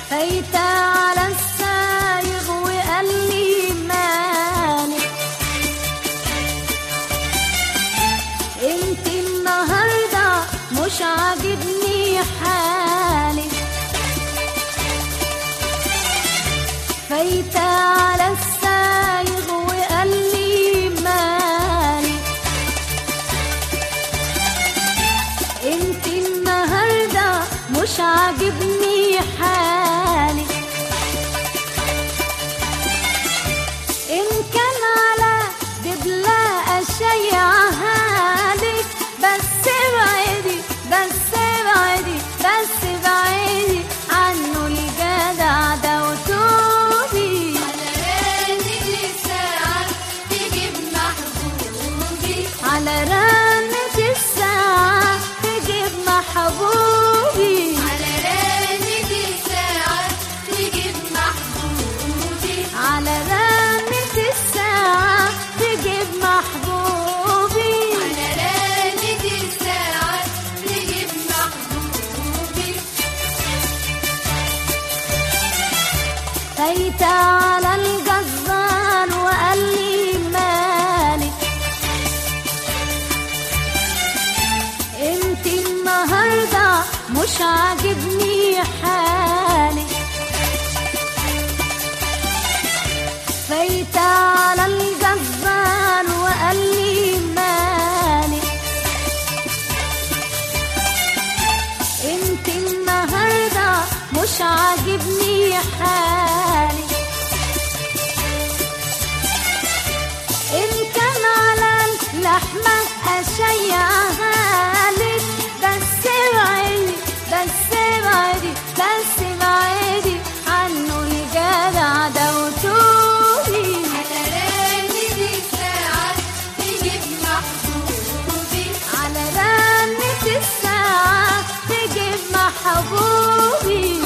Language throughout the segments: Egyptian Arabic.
فايت على السايغ وقال لي مالك انت النهارده مش عاجبني حالك فايت على السايغ وقال لي مالك انت النهارده مش عاجبني حالك ان كان على دبلا اشيعها لك بس ابعدي بس ابعدي بس ابعدي عنه الجدع ده وتوبي على رنة الساعة تجيب محبوبي على رنة الساعة تجيب محبوبي فايت على الجزار وقال لي مالك انت النهارده مش عاجبني حالك فايت على الجزار وقال لي مالك انت النهارده مش عاجبني حالك ان كان على اللحمه اشيعها لك بس ابعدي بس ابعدي بس ابعدي عنه الجدع ده وتوبي على رنة الساعة تجيب محبوبي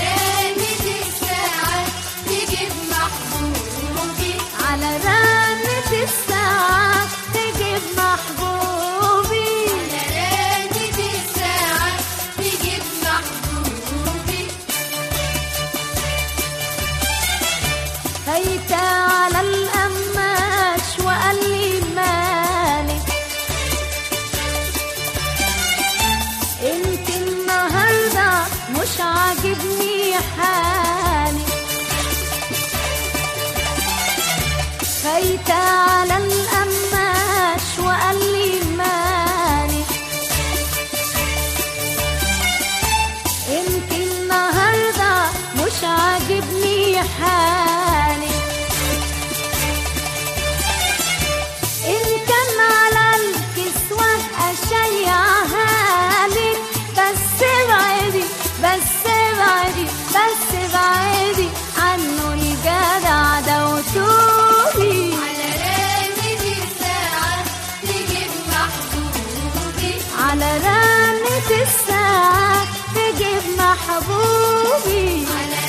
على رنة الساعة تجيب محبوبي فايت على القماش وقال لي مالك انت النهارده مش عاجبني حالك فايت على القماش وقال لي مالك انت النهارده مش عاجبني حالك ان كان على الكسوة اشيعها لك بس ابعدي بس ابعدي بس ابعدي عنه الجدع ده وتوبي على رنة الساعة تجيب محبوبي على